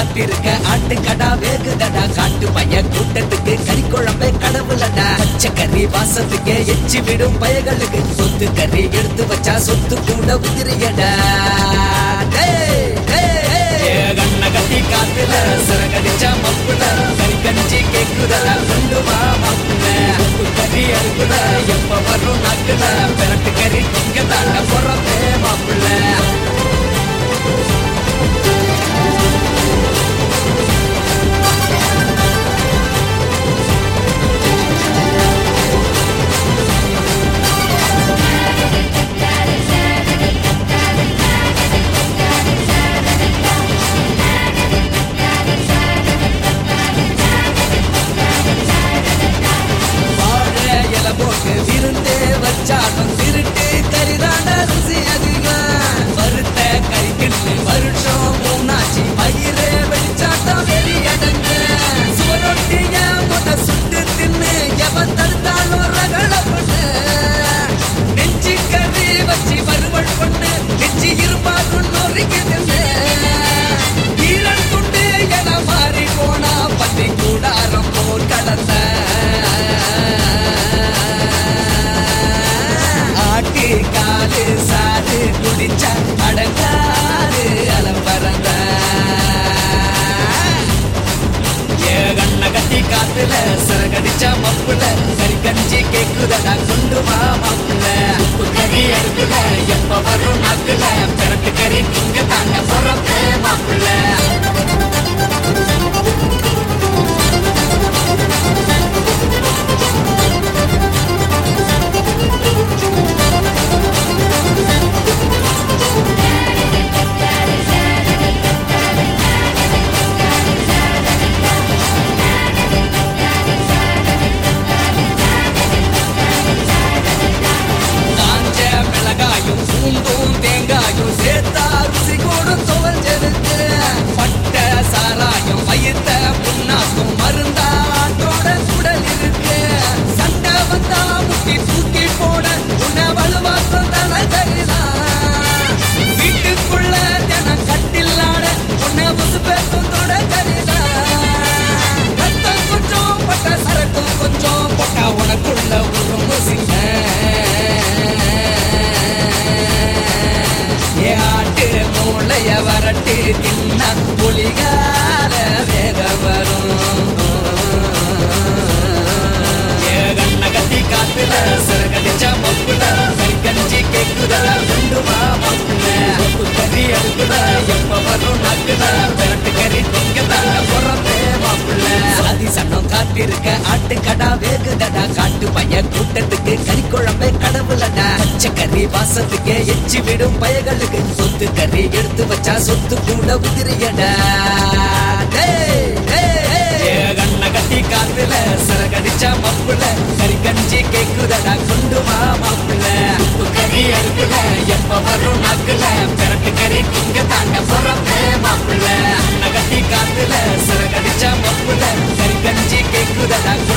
காத்திருக்க ஆட்டுக்கடா வேகுதடா காட்டு பைய கூட்டத்துக்கு கறி குழம்பே கடவுளடா பச்சை கறி வாசத்துக்கே எச்சி விடும் பயகளுக்கு சொத்து கறி எடுத்து வச்சா சொத்து கூட உதிரியடா டேய், டேய், டேய். கண்ண கட்டி காத்துல சிறகடிச்சா மப்புல கறி கஞ்சி கேக்குதடா கொண்டு வா மாப்புல உப்பு கறி அறுக்குல எப்ப வரும் நாக்குல பெரட்டு கறி திங்க தாண்ட போறதே மாப்புல வாழ இல போட்டு விருந்தே வச்சாலும் திருட்டு கரிதான ருசி அதிகம் வறுத்த கறிக்கண்ணு வருஷம் மூணாச்சு பயிரே வெளிச்சாட்டம் வெளியடங்க சுவரொட்டிய முத சுட்டு தின்னு எவன் தடுத்தாலும் ரகள பண்ணு நெஞ்சு கறி வச்சு வறுவல் பண்ணு நெஞ்சு இருப்பாக்கும் நொறுக்கி தின்னு ஈரல் துண்டு என மாறி போனா பத்தி கூடாரம் போல் கடந்த ஆட்டு காலு சாறு குடிச்ச அடங்காது அலம்பரந்த ஏ கண்ண கட்டி காத்துல சிறகடிச்ச மப்புல கறி கஞ்சி கேக்குதடா கொண்டு வா மாப்புல உப்பு கறி அடுக்குல எப்ப வரும் நாக்குல பிறட்டு கறி திங்க தாங்க போறப்ப மாப்புல காஞ்ச மிளகாயும் பூண்டும் தேங்காயும் சேர்த்தா ருசி கூடும் துவஞ்செடுத்து பட்ட சாராயம் வயித்த புண்ணாக்கும் மருந்தா ஆட்டோட குடல் இருக்கு சண்டை வந்தா முட்டி தூக்கி போட உன்னை வலுவாக்கும் தலை கரிதான் வீட்டுக்குள்ள தினம் கட்டில்லாட உன்னை முசு பேசும் தொட கரிதான் ரத்தம் கொஞ்சம் பட்ட சரக்கும் கொஞ்சம் போட்டா உனக்குள்ள ஒரு முசிங்க ஏ ஆட்டு மூளைய வரட்டு தின்ன புலிகால வேக வரும் ஏ கண்ண கட்டி காத்துல சிறகடிச்ச மப்புல கறி கஞ்சி கேக்குதல கொண்டு வா மப்புல உப்பு கறி அடுக்குல எப்ப வரும் நாக்குல பிறட்டு கறி திங்க தாங்க போறதே மாப்புல சாதி சட்டம் காத்திருக்க ஆட்டுக்கடா வேகுதடா காட்டு பைய கூட்டத்துக்கு கறி குழம்பே கடவுளடா பச்சை கறி வாசத்துக்கே எச்சி விடும் பயகளுக்கு சொத்து கறி எடுத்து வச்சா சொத்து கூட உதிரியடா டேய், டேய், டேய். ஏ கண்ண கட்டி காத்துல சிறகடிச்ச மப்புல கறி கஞ்சி கேக்குதடா கொண்டு வா மாப்புல உப்பு கறி அறுக்குல எப்ப வரும் நாக்குல பிறட்டு கறி திங்க தாங்க போறப்ப மாப்புல கண்ண கட்டி காத்துல சிறகடிச்ச மப்புல கறி கஞ்சி கேக்குதடா